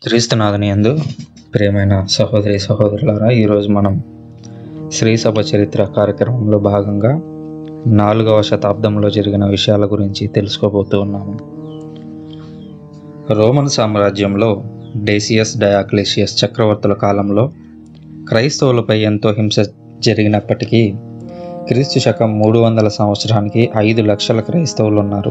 క్రీస్తునాథుని యందు ప్రియమైన సహోదరి సహోదరులారా ఈరోజు మనం శ్రీ సభ చరిత్ర కార్యక్రమంలో భాగంగా నాలుగవ శతాబ్దంలో జరిగిన విషయాల గురించి తెలుసుకోబోతూ ఉన్నాము రోమన్ సామ్రాజ్యంలో డేసియస్ డయాక్లేషియస్ చక్రవర్తుల కాలంలో క్రైస్తవులపై ఎంతో హింస జరిగినప్పటికీ క్రీస్తు శకం మూడు వందల సంవత్సరానికి ఐదు లక్షల క్రైస్తవులు ఉన్నారు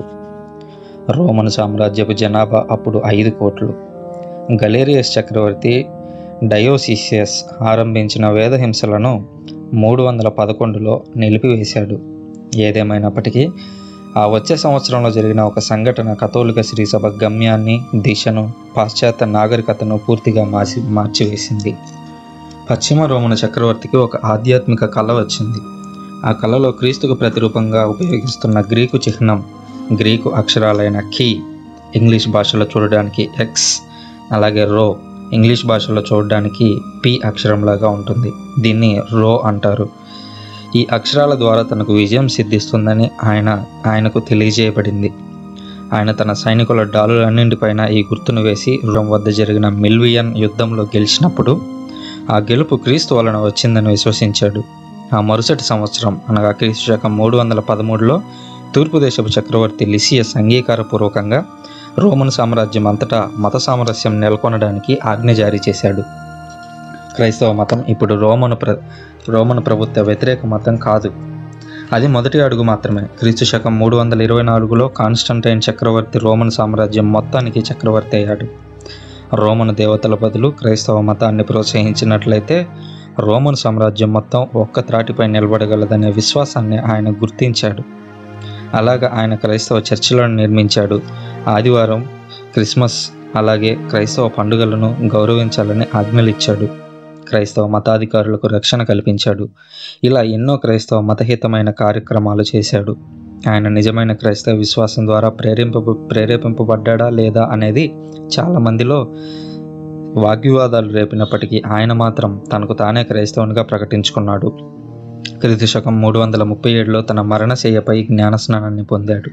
రోమన్ సామ్రాజ్యపు జనాభా అప్పుడు ఐదు కోట్లు గలేరియస్ చక్రవర్తి డయోసిసియస్ ఆరంభించిన వేద హింసలను మూడు వందల పదకొండులో నిలిపివేశాడు ఏదేమైనప్పటికీ ఆ వచ్చే సంవత్సరంలో జరిగిన ఒక సంఘటన కథోలిక శ్రీసభ గమ్యాన్ని దిశను పాశ్చాత్య నాగరికతను పూర్తిగా మార్చి మార్చివేసింది పశ్చిమ రోమన చక్రవర్తికి ఒక ఆధ్యాత్మిక కళ వచ్చింది ఆ కళలో క్రీస్తుకు ప్రతిరూపంగా ఉపయోగిస్తున్న గ్రీకు చిహ్నం గ్రీకు అక్షరాలైన కీ ఇంగ్లీష్ భాషలో చూడడానికి ఎక్స్ అలాగే రో ఇంగ్లీష్ భాషలో చూడడానికి పి అక్షరంలాగా ఉంటుంది దీన్ని రో అంటారు ఈ అక్షరాల ద్వారా తనకు విజయం సిద్ధిస్తుందని ఆయన ఆయనకు తెలియజేయబడింది ఆయన తన సైనికుల డాలులన్నింటిపైన ఈ గుర్తును వేసి రోమ్ వద్ద జరిగిన మిల్వియన్ యుద్ధంలో గెలిచినప్పుడు ఆ గెలుపు క్రీస్తు వలన వచ్చిందని విశ్వసించాడు ఆ మరుసటి సంవత్సరం అనగా క్రీస్తు శకం మూడు వందల పదమూడులో తూర్పు దేశపు చక్రవర్తి లిసియస్ అంగీకారపూర్వకంగా రోమన్ సామ్రాజ్యం అంతటా మత సామరస్యం నెలకొనడానికి ఆజ్ఞ జారీ చేశాడు క్రైస్తవ మతం ఇప్పుడు రోమను ప్ర రోమను ప్రభుత్వ వ్యతిరేక మతం కాదు అది మొదటి అడుగు మాత్రమే క్రీస్తు శకం మూడు వందల ఇరవై నాలుగులో కాన్స్టంటైన్ చక్రవర్తి రోమన్ సామ్రాజ్యం మొత్తానికి చక్రవర్తి అయ్యాడు రోమన్ దేవతల బదులు క్రైస్తవ మతాన్ని ప్రోత్సహించినట్లయితే రోమన్ సామ్రాజ్యం మొత్తం ఒక్క త్రాటిపై నిలబడగలదనే విశ్వాసాన్ని ఆయన గుర్తించాడు అలాగా ఆయన క్రైస్తవ చర్చిలను నిర్మించాడు ఆదివారం క్రిస్మస్ అలాగే క్రైస్తవ పండుగలను గౌరవించాలని ఆజ్ఞలిచ్చాడు క్రైస్తవ మతాధికారులకు రక్షణ కల్పించాడు ఇలా ఎన్నో క్రైస్తవ మతహితమైన కార్యక్రమాలు చేశాడు ఆయన నిజమైన క్రైస్తవ విశ్వాసం ద్వారా ప్రేరేంప ప్రేరేపింపబడ్డా లేదా అనేది చాలా మందిలో వాగ్వివాదాలు రేపినప్పటికీ ఆయన మాత్రం తనకు తానే క్రైస్తవునిగా ప్రకటించుకున్నాడు క్రీస్తు శకం మూడు వందల ముప్పై ఏడులో తన మరణశయ్యపై జ్ఞానస్నానాన్ని పొందాడు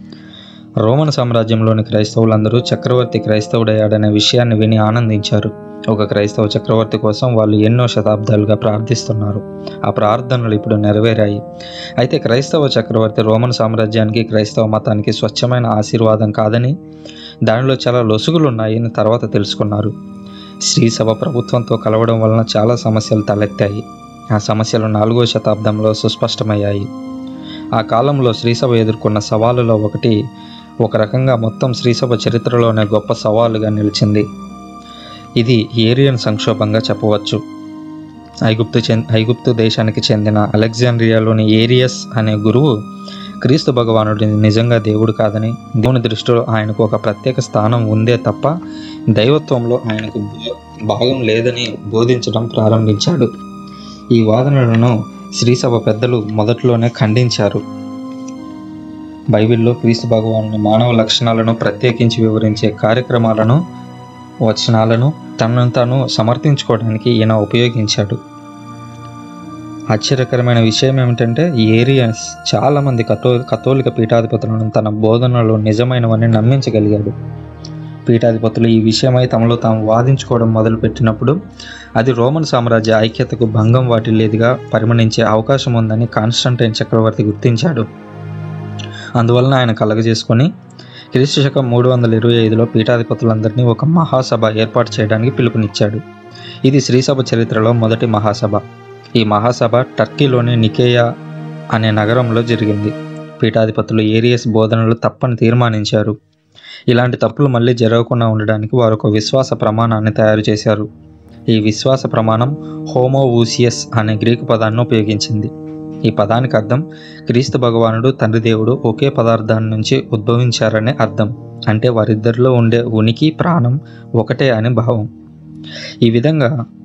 రోమన్ సామ్రాజ్యంలోని క్రైస్తవులందరూ చక్రవర్తి క్రైస్తవుడయ్యాడనే విషయాన్ని విని ఆనందించారు ఒక క్రైస్తవ చక్రవర్తి కోసం వాళ్ళు ఎన్నో శతాబ్దాలుగా ప్రార్థిస్తున్నారు ఆ ప్రార్థనలు ఇప్పుడు నెరవేరాయి అయితే క్రైస్తవ చక్రవర్తి రోమన్ సామ్రాజ్యానికి క్రైస్తవ మతానికి స్వచ్ఛమైన ఆశీర్వాదం కాదని దానిలో చాలా లొసుగులు ఉన్నాయని తర్వాత తెలుసుకున్నారు శ్రీసభ ప్రభుత్వంతో కలవడం వలన చాలా సమస్యలు తలెత్తాయి ఆ సమస్యలు నాలుగో శతాబ్దంలో సుస్పష్టమయ్యాయి ఆ కాలంలో శ్రీసభ ఎదుర్కొన్న సవాలులో ఒకటి ఒక రకంగా మొత్తం శ్రీసభ చరిత్రలోనే గొప్ప సవాలుగా నిలిచింది ఇది ఏరియన్ సంక్షోభంగా చెప్పవచ్చు ఐగుప్తు చెంది ఐగుప్తు దేశానికి చెందిన అలెగ్జాండ్రియాలోని ఏరియస్ అనే గురువు క్రీస్తు భగవానుడి నిజంగా దేవుడు కాదని దేవుని దృష్టిలో ఆయనకు ఒక ప్రత్యేక స్థానం ఉందే తప్ప దైవత్వంలో ఆయనకు భాగం లేదని బోధించడం ప్రారంభించాడు ఈ వాదనలను శ్రీసభ పెద్దలు మొదట్లోనే ఖండించారు బైబిల్లో క్రీస్తు భగవాను మానవ లక్షణాలను ప్రత్యేకించి వివరించే కార్యక్రమాలను వచనాలను తనను తాను సమర్థించుకోవడానికి ఈయన ఉపయోగించాడు ఆశ్చర్యకరమైన విషయం ఏమిటంటే ఈ ఏరియాస్ చాలామంది కథో కథోలిక పీఠాధిపతులను తన బోధనలో నిజమైనవని నమ్మించగలిగాడు పీఠాధిపతులు ఈ విషయమై తమలో తాము వాదించుకోవడం మొదలుపెట్టినప్పుడు అది రోమన్ సామ్రాజ్య ఐక్యతకు భంగం వాటిల్లేదిగా పరిగణించే అవకాశం ఉందని కాన్స్టంటైన్ చక్రవర్తి గుర్తించాడు అందువలన ఆయన కలగజేసుకొని క్రీస్తు శకం మూడు వందల ఇరవై ఐదులో పీఠాధిపతులందరినీ ఒక మహాసభ ఏర్పాటు చేయడానికి పిలుపునిచ్చాడు ఇది శ్రీసభ చరిత్రలో మొదటి మహాసభ ఈ మహాసభ టర్కీలోని నికేయా అనే నగరంలో జరిగింది పీఠాధిపతులు ఏరియస్ బోధనలు తప్పని తీర్మానించారు ఇలాంటి తప్పులు మళ్ళీ జరగకుండా ఉండడానికి వారు ఒక విశ్వాస ప్రమాణాన్ని తయారు చేశారు ఈ విశ్వాస ప్రమాణం హోమోవూసియస్ అనే గ్రీకు పదాన్ని ఉపయోగించింది ఈ పదానికి అర్థం క్రీస్తు భగవానుడు తండ్రి దేవుడు ఒకే పదార్థాన్ని నుంచి ఉద్భవించారనే అర్థం అంటే వారిద్దరిలో ఉండే ఉనికి ప్రాణం ఒకటే అని భావం ఈ విధంగా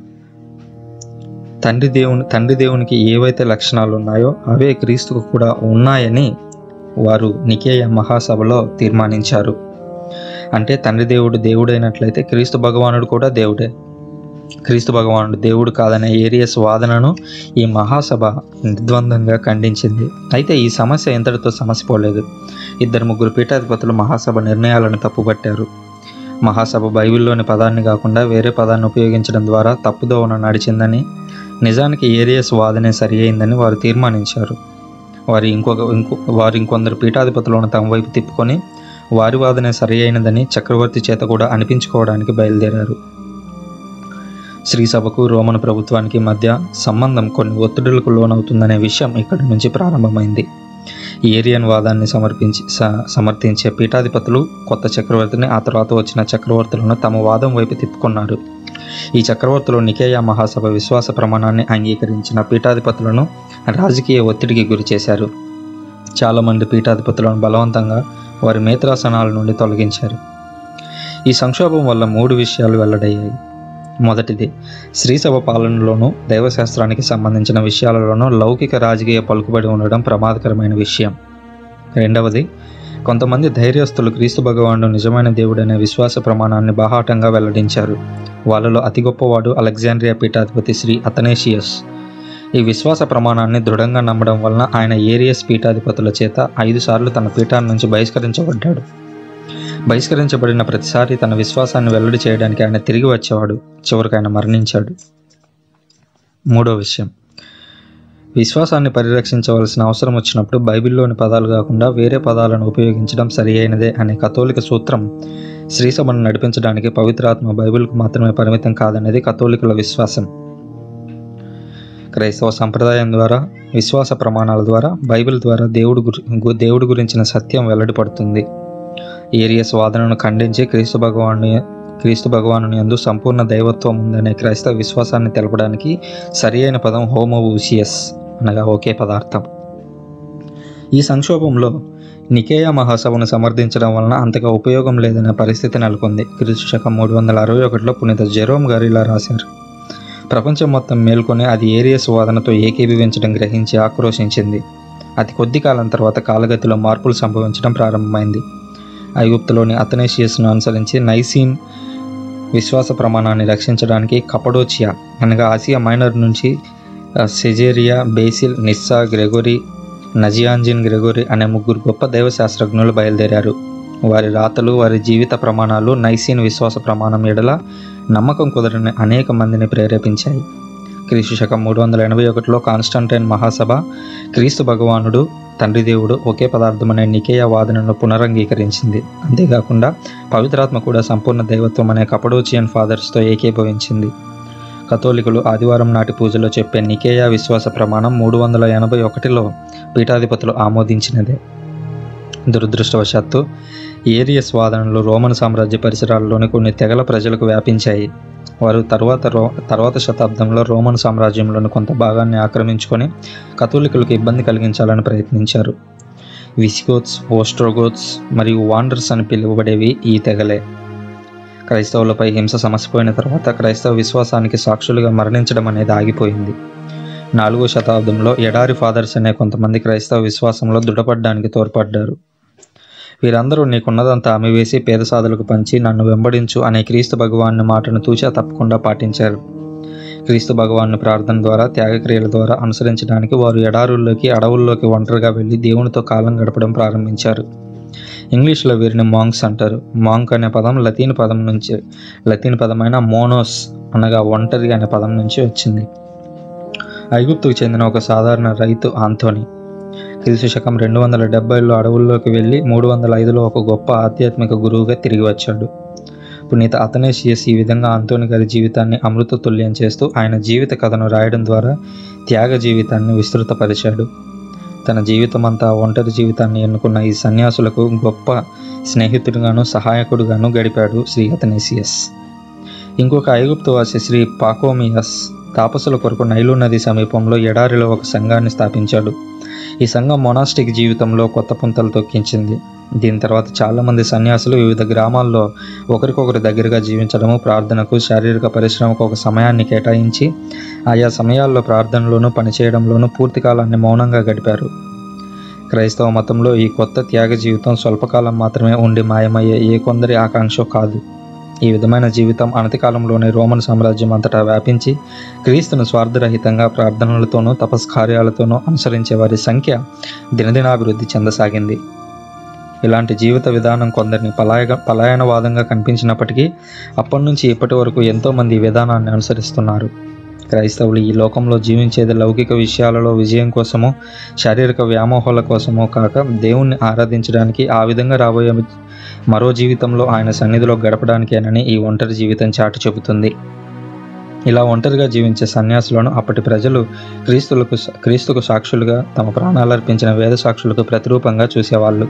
తండ్రి దేవుని తండ్రి దేవునికి ఏవైతే లక్షణాలు ఉన్నాయో అవే క్రీస్తుకు కూడా ఉన్నాయని వారు నికేయ మహాసభలో తీర్మానించారు అంటే తండ్రి దేవుడు దేవుడైనట్లయితే క్రీస్తు భగవానుడు కూడా దేవుడే క్రీస్తు భగవానుడు దేవుడు కాదనే ఏరియస్ వాదనను ఈ మహాసభ నిర్ద్వందంగా ఖండించింది అయితే ఈ సమస్య ఎంతటితో సమసిపోలేదు ఇద్దరు ముగ్గురు పీఠాధిపతులు మహాసభ నిర్ణయాలను తప్పుపట్టారు మహాసభ బైబిల్లోని పదాన్ని కాకుండా వేరే పదాన్ని ఉపయోగించడం ద్వారా తప్పుదోవన నడిచిందని నిజానికి ఏరియస్ వాదనే సరి అయిందని వారు తీర్మానించారు వారి ఇంకొక ఇంకో వారు ఇంకొందరు పీఠాధిపతులను తమ వైపు తిప్పుకొని వారి వాదనే సరి అయినదని చక్రవర్తి చేత కూడా అనిపించుకోవడానికి బయలుదేరారు శ్రీసభకు రోమన్ ప్రభుత్వానికి మధ్య సంబంధం కొన్ని ఒత్తిడులకు లోనవుతుందనే విషయం ఇక్కడి నుంచి ప్రారంభమైంది ఏరియన్ వాదాన్ని సమర్పించి స- సమర్థించే పీఠాధిపతులు కొత్త చక్రవర్తిని ఆ తర్వాత వచ్చిన చక్రవర్తులను తమ వాదం వైపు తిప్పుకున్నారు ఈ చక్రవర్తులు నికేయ మహాసభ విశ్వాస ప్రమాణాన్ని అంగీకరించిన పీఠాధిపతులను రాజకీయ ఒత్తిడికి గురి చేశారు చాలామంది పీఠాధిపతులను బలవంతంగా వారి మేత్రాసనాల నుండి తొలగించారు ఈ సంక్షోభం వల్ల మూడు విషయాలు వెల్లడయ్యాయి మొదటిది శ్రీసభ పాలనలోనూ దైవశాస్త్రానికి సంబంధించిన విషయాలలోనూ లౌకిక రాజకీయ పలుకుబడి ఉండడం ప్రమాదకరమైన విషయం రెండవది కొంతమంది ధైర్యస్తులు క్రీస్తు భగవానుడు నిజమైన దేవుడనే విశ్వాస ప్రమాణాన్ని బాహాటంగా వెల్లడించారు వాళ్ళలో అతి గొప్పవాడు అలెగ్జాండ్రియా పీఠాధిపతి శ్రీ అతనేషియస్ ఈ విశ్వాస ప్రమాణాన్ని దృఢంగా నమ్మడం వలన ఆయన ఏరియస్ పీఠాధిపతుల చేత ఐదు సార్లు తన పీఠాన్ని నుంచి బహిష్కరించబడ్డాడు బహిష్కరించబడిన ప్రతిసారి తన విశ్వాసాన్ని వెల్లడి చేయడానికి ఆయన తిరిగి వచ్చేవాడు చివరికి ఆయన మరణించాడు మూడో విషయం విశ్వాసాన్ని పరిరక్షించవలసిన అవసరం వచ్చినప్పుడు బైబిల్లోని పదాలు కాకుండా వేరే పదాలను ఉపయోగించడం సరి అయినదే అనే కథోలిక సూత్రం శ్రీసభను నడిపించడానికి పవిత్రాత్మ బైబిల్కు మాత్రమే పరిమితం కాదనేది కథోలికుల విశ్వాసం క్రైస్తవ సంప్రదాయం ద్వారా విశ్వాస ప్రమాణాల ద్వారా బైబిల్ ద్వారా దేవుడు గురి గు- దేవుడి గురించిన సత్యం వెల్లడిపడుతుంది ఏరియస్ వాదనను ఖండించి క్రీస్తు భగవాను క్రీస్తు భగవాను యందు సంపూర్ణ దైవత్వం ఉందనే క్రైస్తవ విశ్వాసాన్ని తెలపడానికి సరి అయిన పదం హోమోఊసియస్ అనగా ఒకే పదార్థం ఈ సంక్షోభంలో నికేయ మహాసభను సమర్థించడం వలన అంతగా ఉపయోగం లేదనే పరిస్థితి నెలకొంది క్రీస్తు శకం మూడు వందల అరవై ఒకటిలో పునీత జెరోమ్ గారు ఇలా రాశారు ప్రపంచం మొత్తం మేల్కొని అది ఏరియస్ వాదనతో ఏకీభవించడం గ్రహించి ఆక్రోశించింది అతి కొద్ది కాలం తర్వాత కాలగతిలో మార్పులు సంభవించడం ప్రారంభమైంది ఐగుప్తులోని అతనేషియస్ను అనుసరించి నైసీన్ విశ్వాస ప్రమాణాన్ని రక్షించడానికి కపడోచియా అనగా ఆసియా మైనర్ నుంచి ఆ, Caesarea Basil Nyssa Gregory Nazianzen Gregory అనే ముగ్గురు గొప్ప దైవ శాస్త్రజ్ఞులు బయలుదేరారు వారి రాతలు వారి జీవిత ప్రమాణాలు నైసీన్ విశ్వాస ప్రమాణం ఎడల నమ్మకం కుదరని అనేక మందిని ప్రేరేపించాయి క్రీస్తు శకం మూడు వందల ఎనభై ఒకటిలో కాన్స్టంటైన్ మహాసభ క్రీస్తు భగవానుడు తండ్రి దేవుడు ఒకే పదార్థం అనే నికేయ వాదనను పునరంగీకరించింది అంతేకాకుండా పవిత్రాత్మ కూడా సంపూర్ణ దైవత్వం అనే కపడోచియన్ ఫాదర్స్తో ఏకీభవించింది కథోలికులు ఆదివారం నాటి పూజలో చెప్పే నికేయ విశ్వాస ప్రమాణం మూడు వందల ఎనభై ఒకటిలో పీఠాధిపతులు ఆమోదించినదే దురదృష్టవశాత్తు ఏరియస్ వాదనలు రోమన్ సామ్రాజ్య పరిసరాల్లోని కొన్ని తెగల ప్రజలకు వ్యాపించాయి వారు తర్వాత రో తర్వాత శతాబ్దంలో రోమన్ సామ్రాజ్యంలోని కొంత భాగాన్ని ఆక్రమించుకొని కథోలికులకు ఇబ్బంది కలిగించాలని ప్రయత్నించారు విసిగోత్స్ ఓస్ట్రోగోత్స్ మరియు వాండర్స్ అని పిలువబడేవి ఈ తెగలే క్రైస్తవులపై హింస సమసిపోయిన తర్వాత క్రైస్తవ విశ్వాసానికి సాక్షులుగా మరణించడం అనేది ఆగిపోయింది నాలుగో శతాబ్దంలో ఎడారి ఫాదర్స్ అనే కొంతమంది క్రైస్తవ విశ్వాసంలో దృఢపడడానికి తోడ్పడ్డారు వీరందరూ నీకున్నదంతా అమివేసి పేద సాధులకు పంచి నన్ను వెంబడించు అనే క్రీస్తు భగవాన్ని మాటను తూచా తప్పకుండా పాటించారు క్రీస్తు భగవాన్ని ప్రార్థన ద్వారా త్యాగక్రియల ద్వారా అనుసరించడానికి వారు ఎడారుల్లోకి అడవుల్లోకి ఒంటరిగా వెళ్ళి దేవునితో కాలం గడపడం ప్రారంభించారు ఇంగ్లీష్లో వీరిని మాంక్స్ అంటారు మాంక్ అనే పదం లతీన్ పదం నుంచి లతీన్ పదమైన మోనోస్ అనగా ఒంటరి అనే పదం నుంచి వచ్చింది ఐగుప్తుకు చెందిన ఒక సాధారణ రైతు ఆంథోనీ క్రీస్తు శకం రెండు వందల డెబ్బైలో అడవుల్లోకి వెళ్ళి మూడు వందల ఐదులో ఒక గొప్ప ఆధ్యాత్మిక గురువుగా తిరిగి వచ్చాడు పునీత అతనేషియస్ ఈ విధంగా అంతోని గారి జీవితాన్ని అమృత తుల్యం చేస్తూ ఆయన జీవిత కథను రాయడం ద్వారా త్యాగ జీవితాన్ని విస్తృతపరిచాడు తన జీవితమంతా ఒంటరి జీవితాన్ని ఎన్నుకున్న ఈ సన్యాసులకు గొప్ప స్నేహితుడిగాను సహాయకుడిగాను గడిపాడు శ్రీ అతనేసియస్ ఇంకొక ఐగుప్తువాసి శ్రీ పాకోమియస్ తాపసుల కొరకు నైలు నది సమీపంలో ఎడారిలో ఒక సంఘాన్ని స్థాపించాడు ఈ సంఘం మొనాస్టిక్ జీవితంలో కొత్త పుంతలు తొక్కించింది దీని తర్వాత చాలామంది సన్యాసులు వివిధ గ్రామాల్లో ఒకరికొకరు దగ్గరగా జీవించడము ప్రార్థనకు శారీరక పరిశ్రమకు ఒక సమయాన్ని కేటాయించి ఆయా సమయాల్లో ప్రార్థనలోనూ పనిచేయడంలోనూ పూర్తి కాలాన్ని మౌనంగా గడిపారు క్రైస్తవ మతంలో ఈ కొత్త త్యాగ జీవితం స్వల్పకాలం మాత్రమే ఉండి మాయమయ్యే ఏ కొందరి ఆకాంక్ష కాదు ఈ విధమైన జీవితం అనతి కాలంలోనే రోమన్ సామ్రాజ్యం అంతటా వ్యాపించి క్రీస్తును స్వార్థరహితంగా ప్రార్థనలతోనూ తపస్కార్యాలతోనూ అనుసరించే వారి సంఖ్య దినదినాభివృద్ధి చెందసాగింది ఇలాంటి జీవిత విధానం కొందరిని పలాయ పలాయనవాదంగా కనిపించినప్పటికీ అప్పటి నుంచి ఇప్పటి వరకు ఎంతోమంది ఈ విధానాన్ని అనుసరిస్తున్నారు క్రైస్తవులు ఈ లోకంలో జీవించేది లౌకిక విషయాలలో విజయం కోసమో శారీరక వ్యామోహాల కోసమో కాక దేవుణ్ణి ఆరాధించడానికి ఆ విధంగా రాబోయే మరో జీవితంలో ఆయన సన్నిధిలో గడపడానికేనని ఈ ఒంటరి జీవితం చాటి చెబుతుంది ఇలా ఒంటరిగా జీవించే సన్యాసులను అప్పటి ప్రజలు క్రీస్తులకు క్రీస్తుకు సాక్షులుగా తమ ప్రాణాలు అర్పించిన వేద సాక్షులకు ప్రతిరూపంగా చూసేవాళ్ళు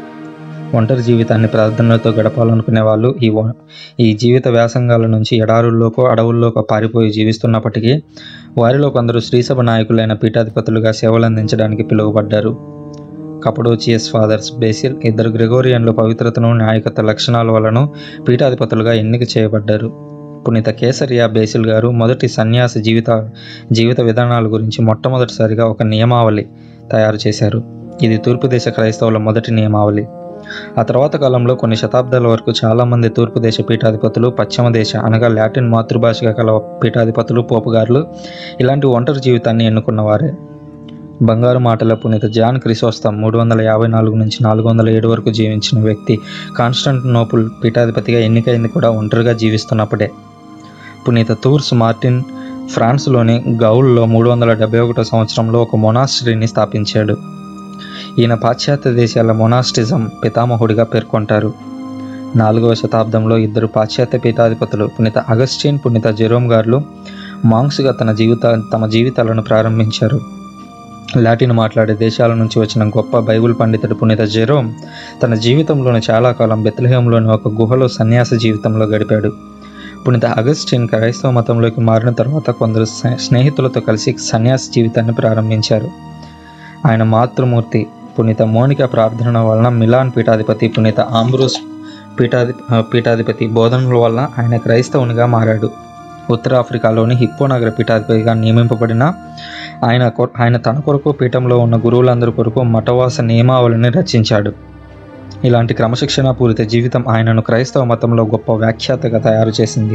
ఒంటరి జీవితాన్ని ప్రార్థనలతో గడపాలనుకునే వాళ్ళు ఈ ఒ- ఈ జీవిత వ్యాసంగాల నుంచి ఎడారుల్లోకో అడవుల్లోకో పారిపోయి జీవిస్తున్నప్పటికీ వారిలో కొందరు శ్రీసభ నాయకులైన పీఠాధిపతులుగా సేవలందించడానికి పిలువబడ్డారు కపడోచియస్ ఫాదర్స్ బేసిల్ ఇద్దరు గ్రెగోరియన్లు పవిత్రతను నాయకత్వ లక్షణాల వలన పీఠాధిపతులుగా ఎన్నిక చేయబడ్డారు పునీత కేసరియా బేసిల్ గారు మొదటి సన్యాస జీవిత జీవిత విధానాల గురించి మొట్టమొదటిసారిగా ఒక నియమావళి తయారు చేశారు ఇది తూర్పు దేశ క్రైస్తవుల మొదటి నియమావళి ఆ తర్వాత కాలంలో కొన్ని శతాబ్దాల వరకు చాలామంది తూర్పు దేశ పీఠాధిపతులు పశ్చిమ దేశ అనగా లాటిన్ మాతృభాషగా కల పీఠాధిపతులు పోపుగారులు ఇలాంటి ఒంటరి జీవితాన్ని ఎన్నుకున్నవారే బంగారు మాటల పునీత జాన్ క్రిసోస్తం మూడు వందల యాభై నాలుగు నుంచి నాలుగు వందల ఏడు వరకు జీవించిన వ్యక్తి కాన్స్టంటినోపుల్ పీఠాధిపతిగా ఎన్నికైంది కూడా ఒంటరిగా జీవిస్తున్నప్పుడే పునీత తూర్స్ మార్టిన్ ఫ్రాన్స్లోని గౌల్లో మూడు వందల డెబ్బై ఒకటో సంవత్సరంలో ఒక మొనాస్ట్రీని స్థాపించాడు ఈయన పాశ్చాత్య దేశాల మొనాస్టిజం పితామహుడిగా పేర్కొంటారు నాలుగవ శతాబ్దంలో ఇద్దరు పాశ్చాత్య పీఠాధిపతులు పునీత అగస్టిన్ పునీత జెరోమ్ గారు మాంక్స్గా తన జీవిత తమ జీవితాలను ప్రారంభించారు లాటిన్ మాట్లాడే దేశాల నుంచి వచ్చిన గొప్ప బైబిల్ పండితుడు పునీత జెరోమ్ తన జీవితంలోని చాలా కాలం బెత్లహేంలోని ఒక గుహలో సన్యాస జీవితంలో గడిపాడు పునీత అగస్టిన్ క్రైస్తవ మతంలోకి మారిన తర్వాత కొందరు స్నే- స్నేహితులతో కలిసి సన్యాస జీవితాన్ని ప్రారంభించారు ఆయన మాతృమూర్తి పునీత మోనిక ప్రార్థన వలన మిలాన్ పీఠాధిపతి పునీత ఆంబ్రోస్ పీఠాధి ఆ, పీఠాధిపతి బోధనల వలన ఆయన క్రైస్తవునిగా మారాడు ఉత్తర ఆఫ్రికాలోని హిప్పో నగర పీఠాధిపతిగా నియమింపబడిన ఆయన కొ- ఆయన తన కొరకు పీఠంలో ఉన్న గురువులందరి కొరకు మఠవాస నియమావళిని రచించాడు ఇలాంటి క్రమశిక్షణాపూరిత జీవితం ఆయనను క్రైస్తవ మతంలో గొప్ప వ్యాఖ్యాతగా తయారు చేసింది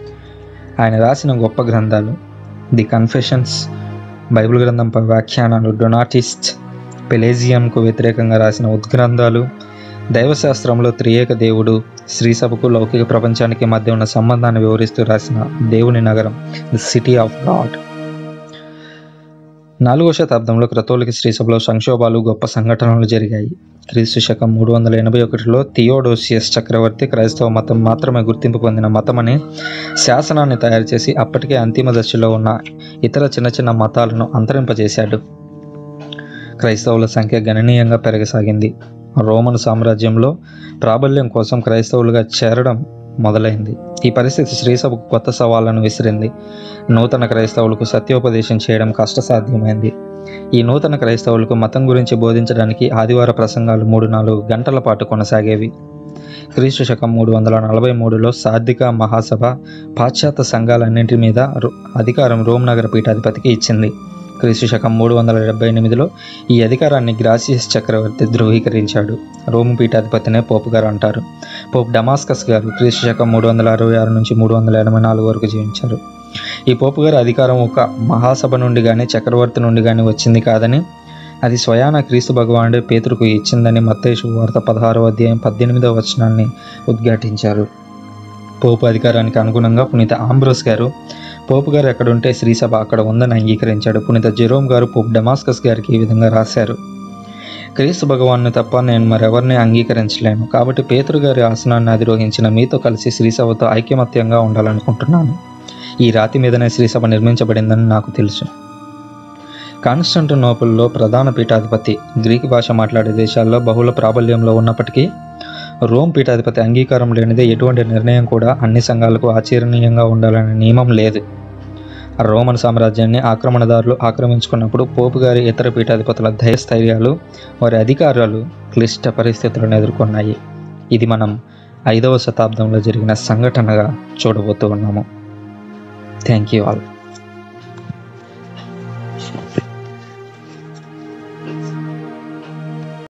ఆయన రాసిన గొప్ప గ్రంథాలు ది కన్ఫెషన్స్ బైబిల్ గ్రంథంపై వ్యాఖ్యానాలు డొనాటిస్ట్ పెలేజియంకు వ్యతిరేకంగా రాసిన ఉద్గ్రంథాలు దైవశాస్త్రంలో త్రియేక దేవుడు శ్రీసభకు లౌకిక ప్రపంచానికి మధ్య ఉన్న సంబంధాన్ని వివరిస్తూ రాసిన దేవుని నగరం ది సిటీ ఆఫ్ గాడ్ నాలుగో శతాబ్దంలో క్రతోలిక శ్రీసభలో సంక్షోభాలు గొప్ప సంఘటనలు జరిగాయి క్రీస్తు శకం మూడు వందల ఎనభై ఒకటిలో థియోడోసియస్ చక్రవర్తి క్రైస్తవ మతం మాత్రమే గుర్తింపు పొందిన మతమని శాసనాన్ని తయారు చేసి అప్పటికే అంతిమ దశలో ఉన్న ఇతర చిన్న చిన్న మతాలను అంతరింపజేశాడు క్రైస్తవుల సంఖ్య గణనీయంగా పెరగసాగింది రోమన్ సామ్రాజ్యంలో ప్రాబల్యం కోసం క్రైస్తవులుగా చేరడం మొదలైంది ఈ పరిస్థితి శ్రీసభకు కొత్త సవాళ్లను విసిరింది నూతన క్రైస్తవులకు సత్యోపదేశం చేయడం కష్టసాధ్యమైంది ఈ నూతన క్రైస్తవులకు మతం గురించి బోధించడానికి ఆదివార ప్రసంగాలు మూడు నాలుగు గంటల పాటు కొనసాగేవి క్రీస్తు శకం మూడు వందల నలభై మూడులో సాధిక మహాసభ పాశ్చాత్య సంఘాలన్నింటి మీద రో- అధికారం రోమ్ నగర పీఠాధిపతికి ఇచ్చింది క్రీస్తు శకం మూడు వందల డెబ్బై ఎనిమిదిలో ఈ అధికారాన్ని గ్రాసియస్ చక్రవర్తి ధృవీకరించాడు రోము పీఠాధిపతినే పోపు గారు అంటారు పోప్ డమాస్కస్ గారు క్రీస్తు శకం మూడు వందల అరవై ఆరు నుంచి మూడు వందల ఎనభై నాలుగు వరకు జీవించారు ఈ పోపు గారి అధికారం ఒక మహాసభ నుండి కానీ చక్రవర్తి నుండి కానీ వచ్చింది కాదని అది స్వయాన క్రీస్తు భగవానుడే పేతురుకు ఇచ్చిందని మత్తయి వార్త పదహారవ అధ్యాయం పద్దెనిమిదవ వచనాన్ని ఉద్ఘాటించారు పోపు అధికారానికి అనుగుణంగా పునీత ఆంబ్రోస్ గారు పోపు గారు ఎక్కడుంటే శ్రీసభ అక్కడ ఉందని అంగీకరించాడు పునీత జెరోమ్ గారు పోప్ డమాస్కస్ గారికి ఈ విధంగా రాశారు క్రీస్తు భగవాన్ని తప్ప నేను మరెవరిని అంగీకరించలేను కాబట్టి పేతురు గారి ఆసనాన్ని అధిరోహించిన మీతో కలిసి శ్రీసభతో ఐకమత్యంగా ఉండాలనుకుంటున్నాను ఈ రాతి మీదనే శ్రీసభ నిర్మించబడిందని నాకు తెలుసు కాన్స్టంటినోపుల్లో ప్రధాన పీఠాధిపతి గ్రీక్ భాష మాట్లాడే దేశాల్లో బహుళ ప్రాబల్యంలో ఉన్నప్పటికీ రోమ్ పీఠాధిపతి అంగీకారం లేనిదే ఎటువంటి నిర్ణయం కూడా అన్ని సంఘాలకు ఆచరణీయంగా ఉండాలనే నియమం లేదు రోమన్ సామ్రాజ్యాన్ని ఆక్రమణదారులు ఆక్రమించుకున్నప్పుడు పోపు గారి ఇతర పీఠాధిపతుల ధైర్యస్థైర్యాలు వారి అధికారాలు క్లిష్ట పరిస్థితులను ఎదుర్కొన్నాయి ఇది మనం ఐదవ శతాబ్దంలో జరిగిన సంఘటనగా చూడబోతూ ఉన్నాము థ్యాంక్ యూ ఆల్